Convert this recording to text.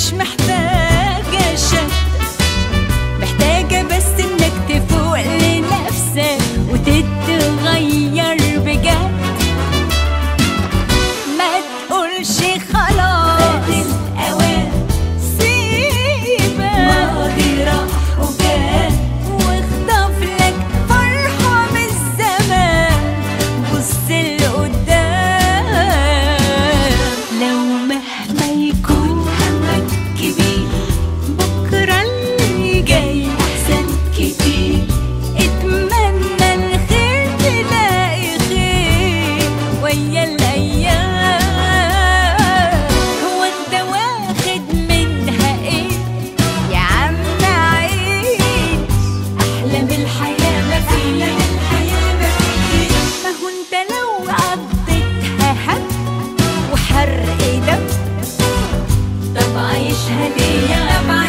مش محتاجة شك محتاجة بس انك تفوق لنفسك وتتغير بجد ما تقولش خلاص فات الأوان سيبك ماضي راح وجاء واخطف لك فرحة من الزمان بص لقدام لو مهما يكون همك كبير بكرة اللي جاي أحسن كتير اتمنى الخير تلاقي خير ويا الايام هو انت واخد منها ايه يا عم عيش أحلام الحياة ما فيها الحياة ما فيها ما هو انت لو قضيتها هم وحرق دم طب عايشها ليه طب